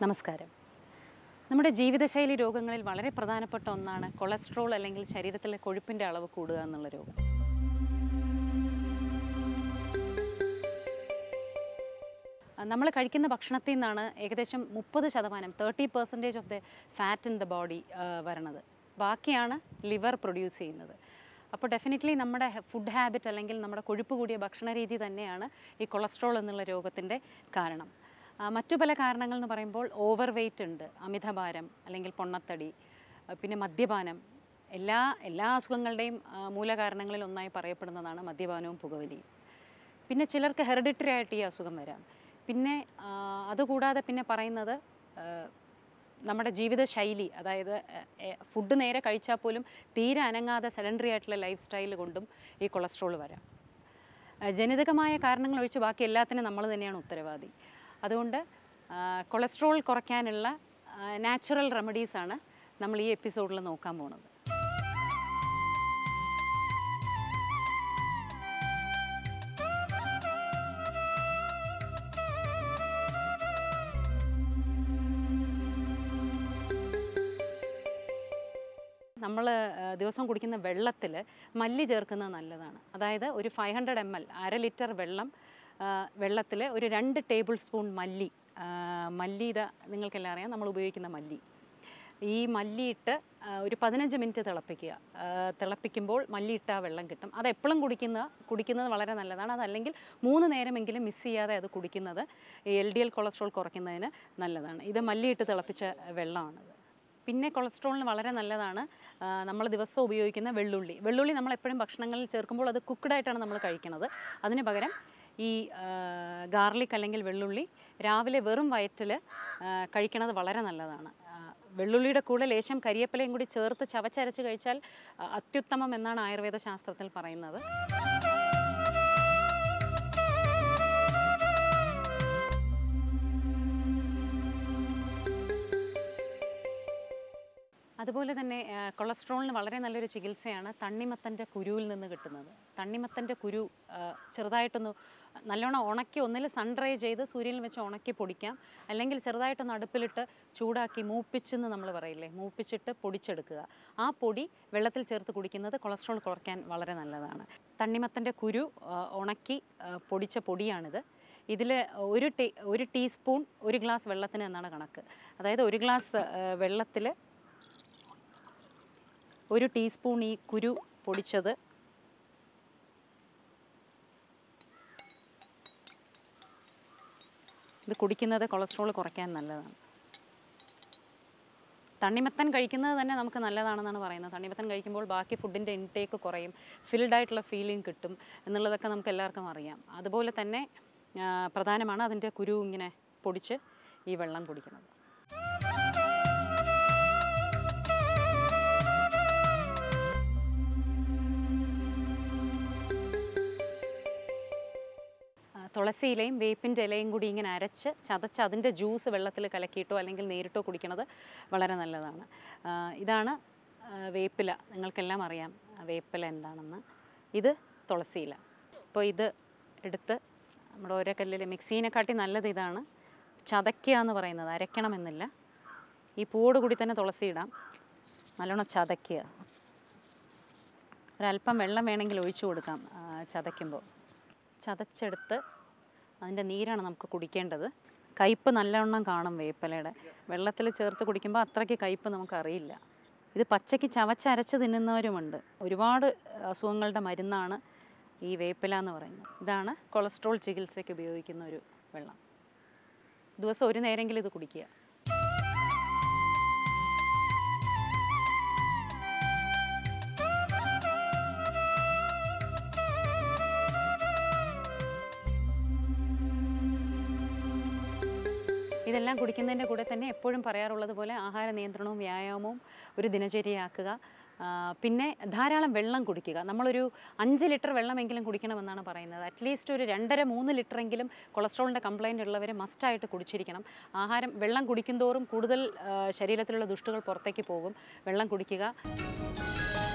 നമസ്കാരം നമ്മുടെ ജീവിതശൈലി രോഗങ്ങളിൽ വളരെ പ്രധാനപ്പെട്ട ഒന്നാണ് കൊളസ്ട്രോൾ അല്ലെങ്കിൽ ശരീരത്തിലെ കൊഴുപ്പിൻ്റെ അളവ് കൂടുക എന്നുള്ള രോഗം നമ്മൾ കഴിക്കുന്ന ഭക്ഷണത്തിൽ നിന്നാണ് ഏകദേശം മുപ്പത് ശതമാനം thirty percentage of the fat in the body വരണത് ബാക്കിയാണ് ലിവർ പ്രൊഡ്യൂസ് ചെയ്യുന്നത് അപ്പോൾ ഡെഫിനറ്റ്ലി നമ്മുടെ ഫുഡ് ഹാബിറ്റ് അല്ലെങ്കിൽ നമ്മുടെ കൊഴുപ്പ് കൂടിയ ഭക്ഷണ രീതി തന്നെയാണ് ഈ കൊളസ്ട്രോൾ എന്നുള്ള രോഗത്തിൻ്റെ കാരണം ആ, മറ്റു പല കാരണങ്ങൾ എന്ന് പറയുമ്പോൾ ഓവർ വെയ്റ്റ് ഉണ്ട് അമിതഭാരം അല്ലെങ്കിൽ പൊണ്ണത്തടി ആ, പിന്നെ മദ്യപാനം എല്ലാ എല്ലാ അസുഖങ്ങളുടെയും ആ, മൂലകാരണങ്ങളിൽ ഒന്നായി പറയപ്പെടുന്നതാണ് മദ്യപാനവും പുകവലിയും പിന്നെ ചിലർക്ക് ഹെറിഡിറ്ററി ആയിട്ട് ഈ അസുഖം വരാം പിന്നെ ആ, അതുകൂടാതെ പിന്നെ പറയുന്നത് ആ, നമ്മുടെ ജീവിതശൈലി അതായത് ഫുഡ് നേരെ കഴിച്ചാൽ പോലും തീരെ അനങ്ങാതെ സെഡൻഡറി ആയിട്ടുള്ള ലൈഫ് സ്റ്റൈൽ കൊണ്ടും ഈ കൊളസ്ട്രോൾ വരാം ആ, ജനിതകമായ കാരണങ്ങൾ ഒഴിച്ച് ബാക്കി എല്ലാത്തിനും നമ്മൾ തന്നെയാണ് ഉത്തരവാദി അതുകൊണ്ട് ആ, കൊളസ്ട്രോൾ കുറയ്ക്കാനുള്ള നാച്ചുറൽ റെമഡീസാണ് നമ്മൾ ഈ എപ്പിസോഡിൽ നോക്കാൻ പോകുന്നത് നമ്മൾ ദിവസം കുടിക്കുന്ന വെള്ളത്തിൽ മല്ലി ചേർക്കുന്നത് നല്ലതാണ് അതായത് ഒരു ഫൈവ് ഹൺഡ്രഡ് എം എൽ അര ലിറ്റർ വെള്ളം വെള്ളത്തിൽ ഒരു രണ്ട് ടേബിൾ സ്പൂൺ മല്ലി ആ, മല്ലി ഇതാ നിങ്ങൾക്കെല്ലാം അറിയാം നമ്മൾ ഉപയോഗിക്കുന്ന മല്ലി ഈ മല്ലിയിട്ട് ആ, ഒരു പതിനഞ്ച് മിനിറ്റ് തിളപ്പിക്കുക ആ, തിളപ്പിക്കുമ്പോൾ മല്ലിയിട്ട ആ വെള്ളം കിട്ടും അത് എപ്പോഴും കുടിക്കുന്ന കുടിക്കുന്നത് വളരെ നല്ലതാണ് അതല്ലെങ്കിൽ മൂന്ന് നേരമെങ്കിലും മിസ് ചെയ്യാതെ അത് കുടിക്കുന്നത് എൽ ഡി എൽ കൊളസ്ട്രോൾ കുറയ്ക്കുന്നതിന് നല്ലതാണ് ഇത് മല്ലിയിട്ട് തിളപ്പിച്ച വെള്ളമാണത് പിന്നെ കൊളസ്ട്രോളിന് വളരെ നല്ലതാണ് നമ്മൾ ദിവസം ഉപയോഗിക്കുന്ന വെള്ളുള്ളി വെള്ളുള്ളി നമ്മൾ എപ്പോഴും ഭക്ഷണങ്ങളിൽ ചേർക്കുമ്പോൾ അത് കുക്ക്ഡായിട്ടാണ് നമ്മൾ കഴിക്കുന്നത് അതിന് പകരം ഈ ഗാർലിക് അല്ലെങ്കിൽ വെള്ളുള്ളി രാവിലെ വെറും വയറ്റിൽ കഴിക്കണത് വളരെ നല്ലതാണ് ആ, വെള്ളുള്ളിയുടെ കൂടെ ലേശം കരിയേപ്പിലയും കൂടി ചേർത്ത് ചവച്ചരച്ച് കഴിച്ചാൽ ആ, അത്യുത്തമം എന്നാണ് ആയുർവേദ ശാസ്ത്രത്തിൽ പറയുന്നത് അതുപോലെ തന്നെ ആ, കൊളസ്ട്രോളിന് വളരെ നല്ലൊരു ചികിത്സയാണ് തണ്ണിമത്തൻ്റെ കുരുവിൽ നിന്ന് കിട്ടുന്നത് തണ്ണിമത്തൻ്റെ കുരു ആ, ചെറുതായിട്ടൊന്ന് നല്ലോണം ഉണക്കി ഒന്നിൽ സൺ ഡ്രൈ ചെയ്ത് സൂര്യനിൽ വെച്ച് ഉണക്കി പൊടിക്കാം അല്ലെങ്കിൽ ചെറുതായിട്ടൊന്ന് അടുപ്പിലിട്ട് ചൂടാക്കി മൂപ്പിച്ചെന്ന് നമ്മൾ പറയില്ലേ മൂപ്പിച്ചിട്ട് പൊടിച്ചെടുക്കുക ആ പൊടി വെള്ളത്തിൽ ചേർത്ത് കുടിക്കുന്നത് കൊളസ്ട്രോൾ കുറയ്ക്കാൻ വളരെ നല്ലതാണ് തണ്ണിമത്തൻ്റെ കുരു ആ, ഉണക്കി ആ, പൊടിച്ച പൊടിയാണിത് ഇതിൽ ഒരു ടീ ഒരു ടീസ്പൂൺ ഒരു ഗ്ലാസ് വെള്ളത്തിന് എന്നാണ് കണക്ക് അതായത് ഒരു ഗ്ലാസ് വെള്ളത്തിൽ ഒരു ടീസ്പൂൺ ഈ കുരു പൊടിച്ചത് ഇത് കുടിക്കുന്നത് കൊളസ്ട്രോൾ കുറയ്ക്കാൻ നല്ലതാണ് തണ്ണിമത്തൻ കഴിക്കുന്നത് തന്നെ നമുക്ക് നല്ലതാണെന്നാണ് പറയുന്നത് തണ്ണിമത്തൻ കഴിക്കുമ്പോൾ ബാക്കി ഫുഡിൻ്റെ ഇൻടേക്ക് കുറയും ഫിൽഡ് ആയിട്ടുള്ള ഫീലിംഗ് കിട്ടും എന്നുള്ളതൊക്കെ നമുക്ക് എല്ലാവർക്കും അറിയാം അതുപോലെ തന്നെ ആ, പ്രധാനമാണ് അതിൻ്റെ കുരു ഇങ്ങനെ പൊടിച്ച് ഈ വെള്ളം കുടിക്കുന്നത് ആ, തുളസി ഇലയും വേപ്പിൻ്റെ ഇലയും കൂടി ഇങ്ങനെ അരച്ച് ചതച്ച് അതിൻ്റെ ജ്യൂസ് വെള്ളത്തിൽ കലക്കിയിട്ടോ അല്ലെങ്കിൽ നേരിട്ടോ കുടിക്കുന്നത് വളരെ നല്ലതാണ് ആ, ഇതാണ് ആ, വേപ്പില നിങ്ങൾക്കെല്ലാം അറിയാം ആ, വേപ്പില എന്താണെന്ന് ഇത് തുളസി ഇല അപ്പോൾ ഇത് എടുത്ത് നമ്മുടെ ഓരോ കല്ലിൽ മിക്സീനെക്കാട്ടി നല്ലത് ഇതാണ് ചതയ്ക്കുക എന്ന് പറയുന്നത് അരയ്ക്കണമെന്നില്ല ഈ പൂവോട് കൂടി തന്നെ തുളസി ഇടാം നല്ലോണം ചതയ്ക്കുക ഒരല്പം വെള്ളം വേണമെങ്കിൽ ഒഴിച്ചു കൊടുക്കാം ആ, ചതയ്ക്കുമ്പോൾ ചതച്ചെടുത്ത് അതിൻ്റെ നീരാണ് നമുക്ക് കുടിക്കേണ്ടത് കയ്പ്പ് നല്ലവണ്ണം കാണും വേപ്പിലയുടെ വെള്ളത്തിൽ ചേർത്ത് കുടിക്കുമ്പോൾ അത്രയ്ക്ക് കയ്പ്പ് നമുക്കറിയില്ല ഇത് പച്ചയ്ക്ക് ചവച്ചരച്ച് തിന്നുന്നവരുമുണ്ട് ഒരുപാട് അസുഖങ്ങളുടെ മരുന്നാണ് ഈ വേപ്പില എന്ന് പറയുന്നത് ഇതാണ് കൊളസ്ട്രോൾ ചികിത്സയ്ക്ക് ഉപയോഗിക്കുന്ന ഒരു വെള്ളം ദിവസം ഒരു നേരമെങ്കിലും ഇത് കുടിക്കുക ഇതെല്ലാം കുടിക്കുന്നതിൻ്റെ കൂടെ തന്നെ എപ്പോഴും പറയാറുള്ളത് പോലെ ആഹാര നിയന്ത്രണവും വ്യായാമവും ഒരു ദിനചര്യയാക്കുക ആ, പിന്നെ ധാരാളം വെള്ളം കുടിക്കുക നമ്മളൊരു അഞ്ച് ലിറ്റർ വെള്ളമെങ്കിലും കുടിക്കണമെന്നാണ് പറയുന്നത് അറ്റ്ലീസ്റ്റ് ഒരു രണ്ടര മൂന്ന് ലിറ്ററെങ്കിലും കൊളസ്ട്രോളിൻ്റെ കംപ്ലൈൻ്റ് ഉള്ളവർ മസ്റ്റായിട്ട് കുടിച്ചിരിക്കണം ആഹാരം വെള്ളം കുടിക്കുന്തോറും കൂടുതൽ ആ, ശരീരത്തിലുള്ള ദുഷ്ടുകൾ പുറത്തേക്ക് പോകും വെള്ളം കുടിക്കുക